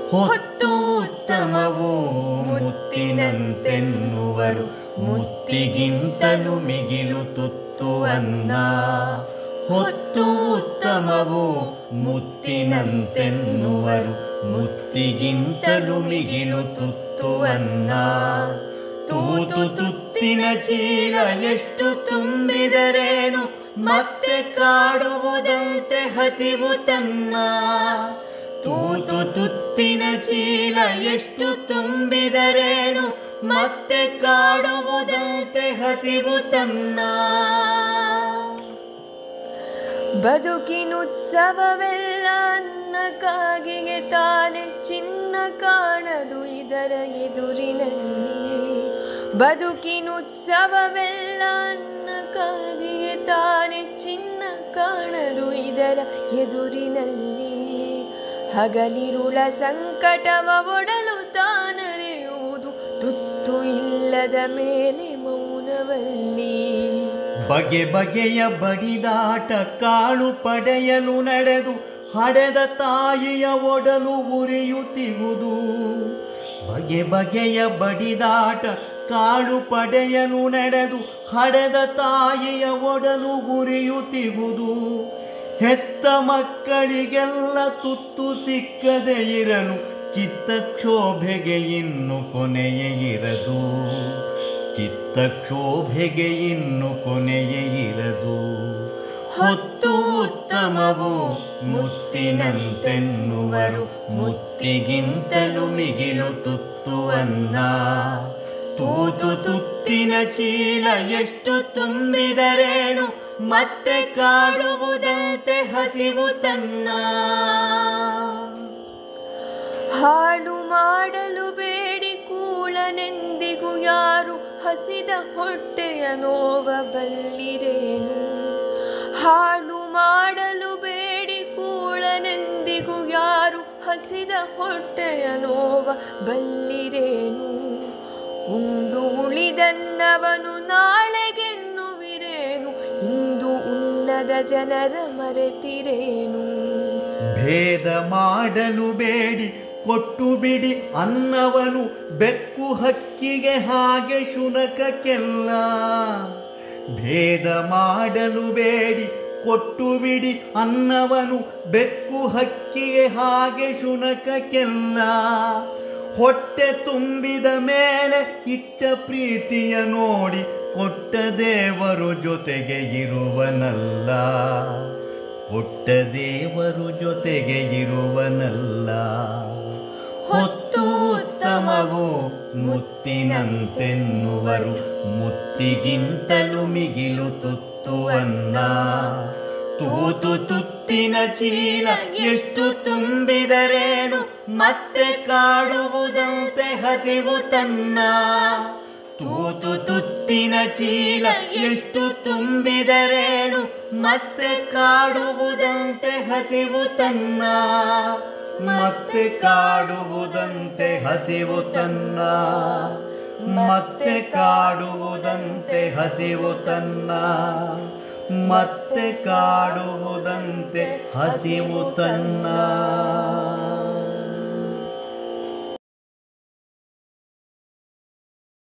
ಹೊತ್ತು ಉತ್ತಮವು ಮುತ್ತಿನಂತೆನ್ನುವರು ಮುತ್ತಿಗಿಂತಲೂ ಮಿಗಿಲು ತುತ್ತು ಅನ್ನ ಹೊತ್ತು ಉತ್ತಮವು ಮುತ್ತಿನಂತೆನ್ನುವರು ಮುತ್ತಿಗಿಂತಲೂ ಮಿಗಿಲು ತುತ್ತು ಅನ್ನ ತೂತು ತುತ್ತಿನ ಚೀಲ ಎಷ್ಟು ತುಂಬಿದರೇನು ಮತ್ತೆ ಕಾಡುವುದಂತೆ ಹಸಿವು ತನ್ನ ತೂತು ತುತ್ತಿನ ಚೀಲ ಎಷ್ಟು ತುಂಬಿದರೇನು ಮತ್ತೆ ಕಾಡುವುದಂತೆ ಹಸಿವು ತನ್ನ ಬದುಕಿನುತ್ಸವವೆಲ್ಲ ಅನ್ನಕ್ಕಾಗಿಯೇ ತಾನೆ ಚಿನ್ನ ಕಾಣದು ಇದರ ಎದುರಿನಲ್ಲಿ ಬದುಕಿನುತ್ಸವವೆಲ್ಲ ಅನ್ನಕ್ಕಾಗಿಯೇ ತಾನೆ ಚಿನ್ನ ಕಾಣದು ಇದರ ಎದುರಿನಲ್ಲಿ ಹಗಲಿರುಳ ಸಂಕಟವ ಒಡಲು ತಾನರೆಯುವುದು ತುತ್ತು ಇಲ್ಲದ ಮೇಲೆ ಮೌನವಲ್ಲಿ ಬಗೆ ಬಗೆಯ ಬಡಿದಾಟ ಕಾಳು ಪಡೆಯಲು ನಡೆದು ಹಡೆದ ತಾಯಿಯ ಒಡಲು ಉರಿಯುತ್ತಿಗುವುದು ಬಗೆ ಬಗೆಯ ಬಡಿದಾಟ ಕಾಳು ಪಡೆಯಲು ನಡೆದು ಹಡೆದ ತಾಯಿಯ ಒಡಲು ಉರಿಯುತ್ತಿಗುವುದು ಹೆತ್ತ ಮಕ್ಕಳಿಗೆಲ್ಲ ತುತ್ತು ಸಿಕ್ಕದೆ ಇರಲು ಚಿತ್ತಕ್ಷೋಭೆಗೆ ಇನ್ನು ಕೊನೆಯೇ ಇರದು ಚಿತ್ತಕ್ಷೋಭೆಗೆ ಇನ್ನು ಕೊನೆಯೇ ಇರದು ಹೊತ್ತು ಉತ್ತಮವು ಮುತ್ತಿನಂತೆನ್ನುವರು ಮುತ್ತಿಗಿಂತಲೂ ಮಿಗಿಲು ತುತ್ತು ಅನ್ನ ತೂತು ತುತ್ತಿನ ಚೀಲ ಎಷ್ಟು ತುಂಬಿದರೇನು ಮತ್ತೆ ಕಾಡುವುದಂತೆ ಹಸಿವು ತನ್ನ ಹಾಳು ಮಾಡಲು ಬೇಡಿ ಕೂಳನೆಂದಿಗೂ ಯಾರು ಹಸಿದ ಹೊಟ್ಟೆಯ ನೋವ ಬಲ್ಲಿರೇನು ಹಾಳು ಮಾಡಲು ಬೇಡಿ ಕೂಳನೆಂದಿಗೂ ಯಾರು ಹಸಿದ ಹೊಟ್ಟೆಯ ನೋವ ಬಲ್ಲಿರೇನು ಉಂಡು ಉಳಿದನ್ನವನು ನಾಳೆಗೆನ್ನುವಿರೇನು ಇಂದು ಉಣ್ಣದ ಜನರ ಮರೆತಿರೇನು ಭೇದ ಮಾಡಲು ಬೇಡಿ ಕೊಟ್ಟು ಬಿಡಿ ಅನ್ನವನು ಬೆಕ್ಕು ಹಕ್ಕಿಗೆ ಹಾಗೆ ಶುನಕಕ್ಕೆಲ್ಲ ಭೇದ ಮಾಡಲು ಬೇಡಿ ಕೊಟ್ಟು ಬಿಡಿ ಅನ್ನವನು ಬೆಕ್ಕು ಹಕ್ಕಿಗೆ ಹಾಗೆ ಶುನಕಕ್ಕೆಲ್ಲ ಹೊಟ್ಟೆ ತುಂಬಿದ ಮೇಲೆ ಇಟ್ಟ ಪ್ರೀತಿಯ ನೋಡಿ ಕೊಟ್ಟ ದೇವರು ಜೊತೆಗೆ ಇರುವನಲ್ಲ ಕೊಟ್ಟ ದೇವರು ಜೊತೆಗೆ ಇರುವನಲ್ಲ ಹೊತ್ತು ಉತ್ತಮವು ಮುತ್ತಿನಂತೆನ್ನುವರು ಮುತ್ತಿಗಿಂತಲೂ ಮಿಗಿಲು ತುತ್ತು ಅನ್ನ ತೂತು ತುತ್ತಿನ ಚೀಲ ಎಷ್ಟು ತುಂಬಿದರೇನು ಮತ್ತೆ ಕಾಡುವುದಂತೆ ಹಸಿವು ತನ್ನ ತೂತು ತುತ್ತಿನ ಚೀಲ ಎಷ್ಟು ತುಂಬಿದರೇನು ಮತ್ತೆ ಕಾಡುವುದಂತೆ ಹಸಿವು ತನ್ನ ಮತ್ತೆ ಕಾಡುವುದಂತೆ ಹಸಿವು ತನ್ನ ಮತ್ತೆ ಕಾಡುವುದಂತೆ ಹಸಿವು ತನ್ನ ಮತ್ತೆ ಕಾಡುವುದಂತೆ ಹಸಿವು ತನ್ನ